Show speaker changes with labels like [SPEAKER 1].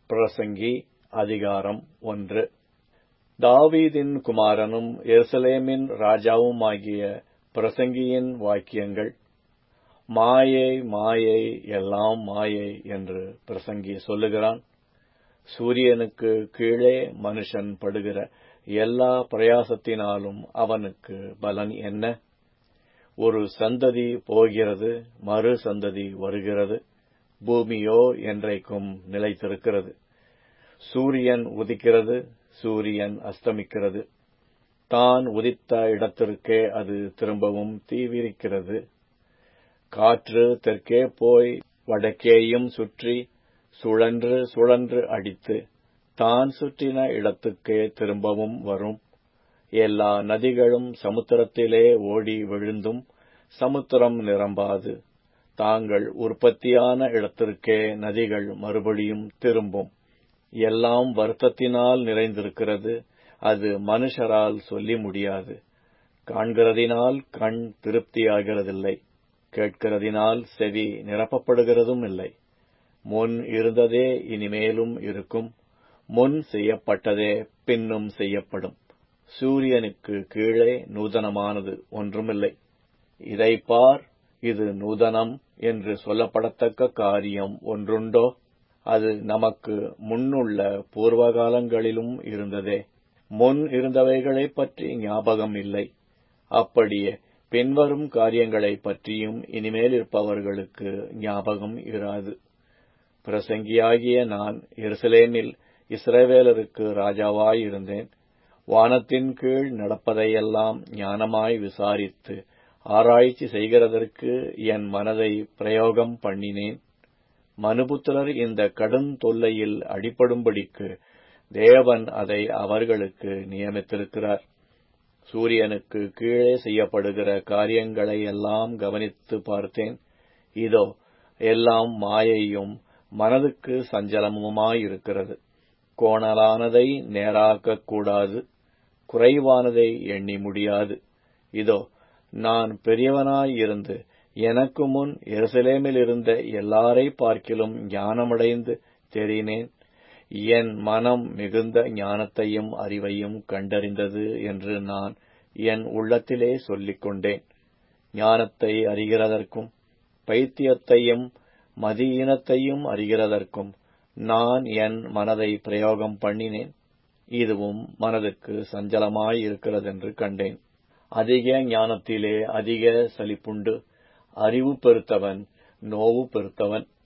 [SPEAKER 1] பிரசங்கி அதிகாரம் ஒன்று தாவீதின் குமாரனும் எருசலேமின் ராஜாவுமாகிய பிரசங்கியின் வாக்கியங்கள் மாயை மாயை எல்லாம் மாயை என்று பிரசங்கி சொல்லுகிறான் சூரியனுக்கு கீழே மனுஷன் படுகிற எல்லா பிரயாசத்தினாலும் அவனுக்கு பலன் என்ன ஒரு சந்ததி போகிறது மறு சந்ததி வருகிறது பூமியோ என்றைக்கும் நிலைத்திருக்கிறது சூரியன் உதிக்கிறது சூரியன் அஸ்தமிக்கிறது தான் உதித்த இடத்திற்கே அது திரும்பவும் தீவிரிக்கிறது காற்று தெற்கே போய் வடக்கேயும் சுற்றி சுழன்று சுழன்று அடித்து தான் சுற்றின இடத்துக்கே திரும்பவும் வரும் எல்லா நதிகளும் சமுத்திரத்திலே ஓடி விழுந்தும் சமுத்திரம் நிரம்பாது தாங்கள் உற்பத்தியான இடத்திற்கே நதிகள் மறுபடியும் திரும்பும் எல்லாம் வருத்தத்தினால் நிறைந்திருக்கிறது அது மனுஷரால் சொல்லி முடியாது காண்கிறதினால் கண் திருப்தியாகிறதில்லை கேட்கிறதினால் செவி நிரப்பப்படுகிறதும் இல்லை முன் இருந்ததே இனிமேலும் இருக்கும் முன் செய்யப்பட்டதே பின்னும் செய்யப்படும் சூரியனுக்கு கீழே நூதனமானது ஒன்றுமில்லை இதை பார் இது நூதனம் என்று சொல்லப்படத்தக்க காரியம் ஒன்றுண்டோ அது நமக்கு முன்னுள்ள பூர்வகாலங்களிலும் இருந்ததே முன் இருந்தவைகளைப் பற்றி ஞாபகம் இல்லை அப்படியே பின்வரும் காரியங்களைப் பற்றியும் இனிமேல் இருப்பவர்களுக்கு ஞாபகம் இராது பிரசங்கியாகிய நான் எருசலேமில் இஸ்ரவேலருக்கு ராஜாவாயிருந்தேன் வானத்தின் கீழ் நடப்பதையெல்லாம் ஞானமாய் விசாரித்து ஆராய்ச்சி செய்கிறதற்கு என் மனதை பிரயோகம் பண்ணினேன் மனுபுத்திரர் இந்த கடும் தொல்லையில் அடிப்படும்படிக்கு தேவன் அதை அவர்களுக்கு நியமித்திருக்கிறார் சூரியனுக்கு கீழே செய்யப்படுகிற காரியங்களை எல்லாம் கவனித்து பார்த்தேன் இதோ எல்லாம் மாயையும் மனதுக்கு சஞ்சலமுமாயிருக்கிறது கோணலானதை நேராக்கக் கூடாது குறைவானதை எண்ணி முடியாது இதோ நான் பெரியவனாயிருந்து எனக்கு முன் எருசலேமில் இருந்த எல்லாரை பார்க்கிலும் ஞானமடைந்து தெரினேன் என் மனம் மிகுந்த ஞானத்தையும் அறிவையும் கண்டறிந்தது என்று நான் என் உள்ளத்திலே சொல்லிக் கொண்டேன் ஞானத்தை அறிகிறதற்கும் பைத்தியத்தையும் மதியீனத்தையும் அறிகிறதற்கும் நான் என் மனதை பிரயோகம் பண்ணினேன் இதுவும் மனதுக்கு சஞ்சலமாயிருக்கிறதென்று கண்டேன் அதிக ஞானத்திலே அதிக சலிப்புண்டு அறிவு பெருத்தவன் நோவு பெருத்தவன்